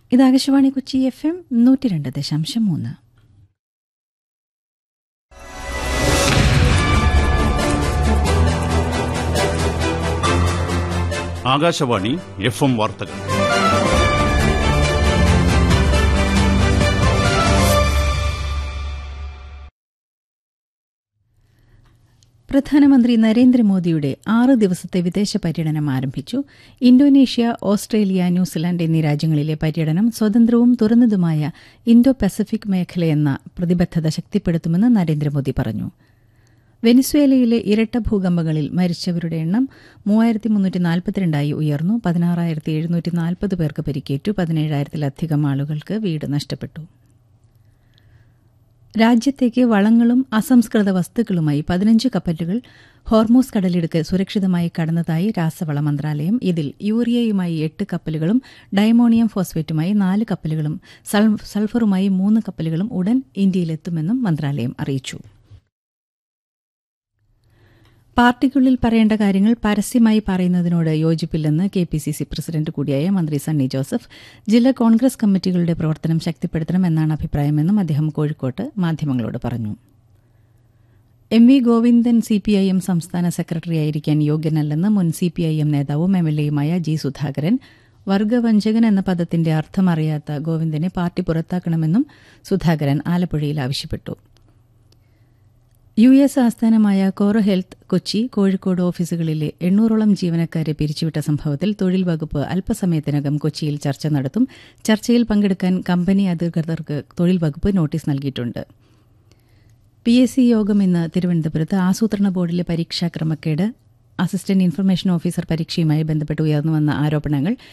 ഇത് Akashvani Kochi F M നൂറ്റി രണ്ട് ദശാംശം മൂന്ന് ആകാശവാണി എഫ് എം വാർത്തകൾ പ്രധാനമന്ത്രി നരേന്ദ്രമോദിയുടെ ആറ് ദിവസത്തെ വിദേശ പര്യടനം ആരംഭിച്ചു ഇന്തോനേഷ്യ ഓസ്ട്രേലിയ ന്യൂസിലാൻഡ് എന്നീ രാജ്യങ്ങളിലെ പര്യടനം സ്വതന്ത്രവും തുറന്നതുമായ ഇന്തോ പസഫിക് മേഖലയെന്ന പ്രതിബദ്ധത ശക്തിപ്പെടുത്തുമെന്ന് നരേന്ദ്രമോദി പറഞ്ഞു വെനിസ്വേലയിലെ ഇരട്ട ഭൂകമ്പങ്ങളിൽ മരിച്ചവരുടെ എണ്ണം മൂവായിരത്തി മുന്നൂറ്റി നാൽപ്പത്തിരണ്ടായി ഉയർന്നു പതിനാറായിരത്തി എഴുന്നൂറ്റി നാൽപ്പത് പേർക്ക് പരിക്കേറ്റു പതിനേഴായിരത്തിലധികം ആളുകൾക്ക് വീട് നഷ്ടപ്പെട്ടു രാജ്യത്തേക്ക് വളങ്ങളും അസംസ്കൃത വസ്തുക്കളുമായി പതിനഞ്ച് കപ്പലുകൾ ഹോർമൂസ് കടലിടുക്ക് സുരക്ഷിതമായി കടന്നതായി രാസവള മന്ത്രാലയം ഇതിൽ യൂറിയയുമായി എട്ട് കപ്പലുകളും ഡയമോണിയം ഫോസ്ഫേറ്റുമായി നാല് കപ്പലുകളും സൾഫറുമായി മൂന്ന് കപ്പലുകളും ഉടൻ ഇന്ത്യയിലെത്തുമെന്നും മന്ത്രാലയം അറിയിച്ചു പാർട്ടിക്കുള്ളിൽ പറയേണ്ട കാര്യങ്ങൾ പരസ്യമായി പറയുന്നതിനോട് യോജിപ്പില്ലെന്ന് K P C C president കൂടിയായ മന്ത്രി സണ്ണി ജോസഫ് ജില്ലാ കോൺഗ്രസ് കമ്മിറ്റികളുടെ പ്രവർത്തനം ശക്തിപ്പെടുത്തണമെന്നാണ് അഭിപ്രായമെന്നും അദ്ദേഹം കോഴിക്കോട്ട് മാധ്യമങ്ങളോട് പറഞ്ഞു M V Govindan C P I M സംസ്ഥാന സെക്രട്ടറിയായിരിക്കാൻ യോഗ്യനല്ലെന്ന് മുൻ സി പി ഐ എം നേതാവും എം എൽ എയുമായ ജി സുധാകരൻ വർഗവഞ്ചകൻ എന്ന പദത്തിന്റെ അർത്ഥമറിയാത്ത ഗോവിന്ദനെ പാർട്ടി പുറത്താക്കണമെന്നും സുധാകരൻ ആലപ്പുഴയിൽ ആവശ്യപ്പെട്ടു യു എസ് ആസ്ഥാനമായ കോറോ ഹെൽത്ത് കൊച്ചി കോഴിക്കോട് ഓഫീസുകളിലെ എണ്ണൂറോളം ജീവനക്കാരെ പിരിച്ചുവിട്ട സംഭവത്തിൽ തൊഴിൽ വകുപ്പ് അല്പസമയത്തിനകം കൊച്ചിയിൽ ചർച്ച നടത്തും ചർച്ചയിൽ പങ്കെടുക്കാൻ കമ്പനി അധികൃതർക്ക് തൊഴിൽ വകുപ്പ് നോട്ടീസ് നൽകിയിട്ടുണ്ട് പി എസ് സി യോഗം ഇന്ന് തിരുവനന്തപുരത്ത് ആസൂത്രണ ബോർഡിലെ പരീക്ഷാ ക്രമക്കേട് അസിസ്റ്റന്റ് ഇൻഫർമേഷൻ ഓഫീസർ പരീക്ഷയുമായി ബന്ധപ്പെട്ട് ഉയർന്നുവന്ന ആരോപണങ്ങൾ